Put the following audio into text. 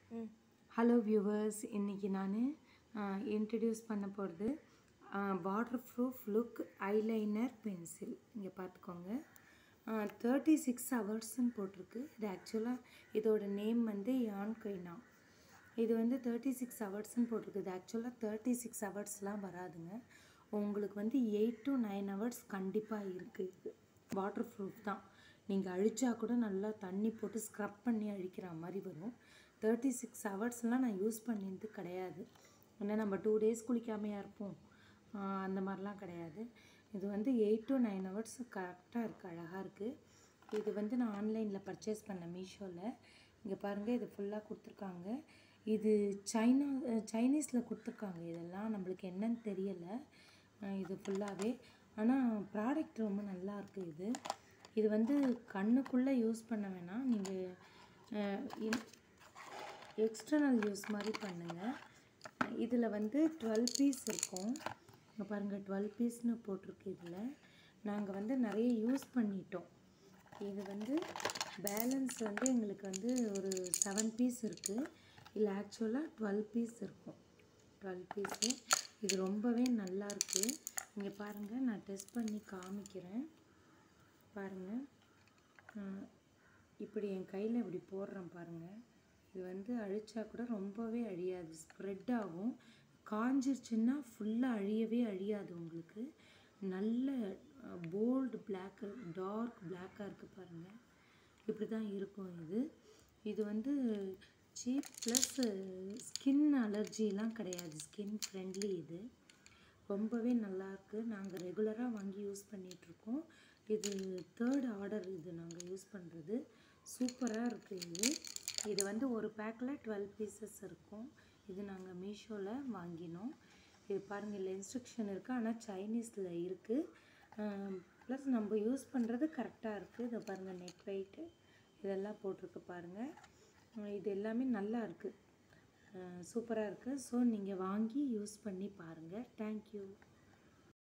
ம் hello viewers இன்றைக்கி நான் இன்ட்ரடியூஸ் பண்ண போகிறது waterproof look eyeliner pencil இங்கே பார்த்துக்கோங்க தேர்ட்டி சிக்ஸ் ஹவர்ஸ்ன்னு போட்டிருக்கு இது ஆக்சுவலாக இதோட நேம் வந்து யான் கொய்னா இது வந்து தேர்ட்டி சிக்ஸ் ஹவர்ஸ்ன்னு போட்டிருக்கு இது ஆக்சுவலாக தேர்ட்டி சிக்ஸ் ஹவர்ஸ்லாம் வராதுங்க உங்களுக்கு வந்து எயிட் டு நைன் ஹவர்ஸ் கண்டிப்பாக இருக்குது இது வாட்டர் ப்ரூஃப் தான் நீங்கள் அழிச்சா கூட நல்லா தண்ணி போட்டு ஸ்க்ரப் பண்ணி அழிக்கிற மாதிரி வரும் தேர்ட்டி சிக்ஸ் ஹவர்ஸ்லாம் நான் யூஸ் பண்ணினது கிடையாது ஏன்னா நம்ம டூ டேஸ் குளிக்காமையாக இருப்போம் ஆஹ் அந்த மாதிரிலாம் கிடையாது இது வந்து எயிட் டு நைன் ஹவர்ஸ் கரெக்டாக இருக்குது அழகாக இருக்குது இது வந்து நான் ஆன்லைனில் பர்ச்சேஸ் பண்ணேன் மீஷோவில் இங்கே பாருங்கள் இது ஃபுல்லாக கொடுத்துருக்காங்க இது சைனா சைனீஸில் கொடுத்துருக்காங்க இதெல்லாம் நம்மளுக்கு என்னன்னு தெரியலை அஹ் இது ஃபுல்லாகவே ஆனால் ப்ராடக்ட் ரொம்ப நல்லா இருக்குது இது இது வந்து கண்ணுக்குள்ளே யூஸ் பண்ண வேணாம் நீங்கள் எக்ஸ்டர்னல் யூஸ் மாதிரி பண்ணுங்கள் இதில் வந்து டுவெல் பீஸ் இருக்கும் இங்கே பாருங்கள் டுவெல் பீஸ்னு போட்டிருக்கு இதில் நாங்கள் வந்து நிறைய யூஸ் பண்ணிட்டோம் இது வந்து பேலன்ஸ் வந்து எங்களுக்கு வந்து ஒரு செவன் பீஸ் இருக்குது இல்லை ஆக்சுவலாக டுவெல் பீஸ் இருக்கும் டுவெல் பீஸு இது ரொம்பவே நல்லா இருக்குது இங்கே பாருங்கள் நான் டெஸ்ட் பண்ணி காமிக்கிறேன் பாருங்கள் ஆஹ் இப்படி என் கையில் இப்படி போடுறேன் பாருங்கள் இது வந்து அழிச்சா கூட ரொம்பவே அழியாது ஸ்ப்ரெட் ஆகும் காஞ்சிருச்சுன்னா ஃபுல்லாக அழியவே அழியாது உங்களுக்கு நல்ல போல்டு பிளாக்கு டார்க் பிளாக்காக இருக்குது பாருங்கள் இப்படி தான் இருக்கும் இது இது வந்து சீப் ப்ளஸ் ஸ்கின் அலர்ஜிலாம் கிடையாது ஸ்கின் ஃப்ரெண்ட்லி இது ரொம்பவே நல்லாயிருக்கு நாங்கள் ரெகுலராக வாங்கி யூஸ் பண்ணிகிட்ருக்கோம் இது தேர்ட் ஆர்டர் இது நாங்கள் யூஸ் பண்ணுறது சூப்பராக இருக்குது இது இது வந்து ஒரு பேக்கில் டுவெல் பீசஸ் இருக்கும் இது நாங்கள் மீஷோவில் வாங்கினோம் இது பாருங்கள் இல்லை இன்ஸ்ட்ரக்ஷன் இருக்குது ஆனால் சைனீஸில் இருக்குது ப்ளஸ் நம்ம யூஸ் பண்ணுறது கரெக்டாக இருக்குது இதை பாருங்கள் நெக் வெயிட்டு இதெல்லாம் போட்டிருக்கு பாருங்கள் அஹ் இது எல்லாமே நல்லா இருக்குது சூப்பராக இருக்குது ஸோ நீங்கள் வாங்கி யூஸ் பண்ணி பாருங்கள் தேங்க்யூ